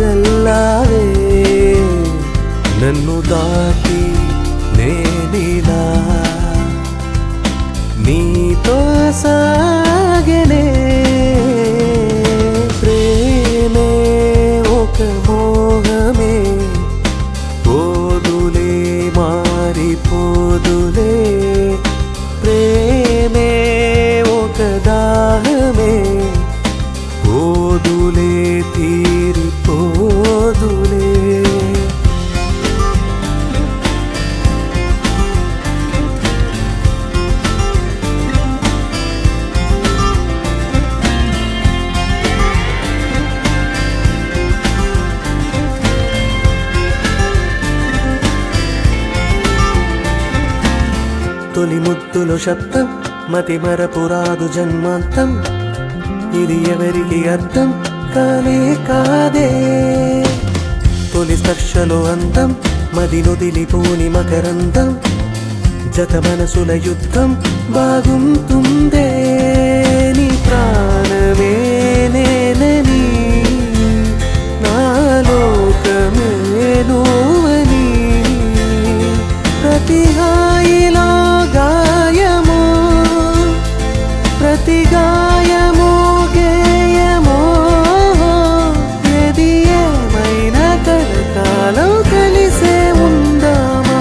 వెదజల్లావే నన్ను దాటి నేనిలా నీతో సాగనే ప్రేమే ఒక మోహమే పోదులే మారిపోదులే ప్రేమే ఒక దాహమే పోదులే తీరిపోదులే తొలి ముద్దులో శబ్దం మతి మరపురాదు జన్మాంతం ఇది ఎవరికి అర్థం కానే కాదే తొలి స్పర్శలో అందం మది నుదిలిపోని మకరందం జత మనసుల యుద్ధం బాగుంటుందే నీ ప్రాణమే నేనని నా లోకమే నువ్వని ప్రతి హాయిలో గాయము ప్రతి గాయము గేయమో ఏది ఏమైనా కలకాలం కలిసే ఉందామా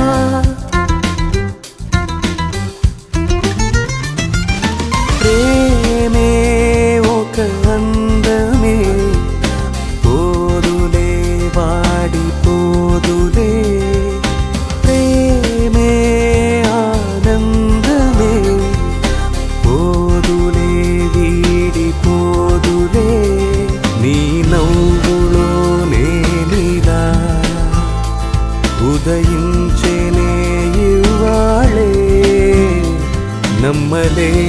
ప్రేమే ఒక అందమే పోదులే వాడిపోదులే ప్రేమే ఆనందమే పోదులే వీడిపోదులే నీ నవ్వులో నేనిలా ఉదయించేనే ఇవాళే నమ్మలే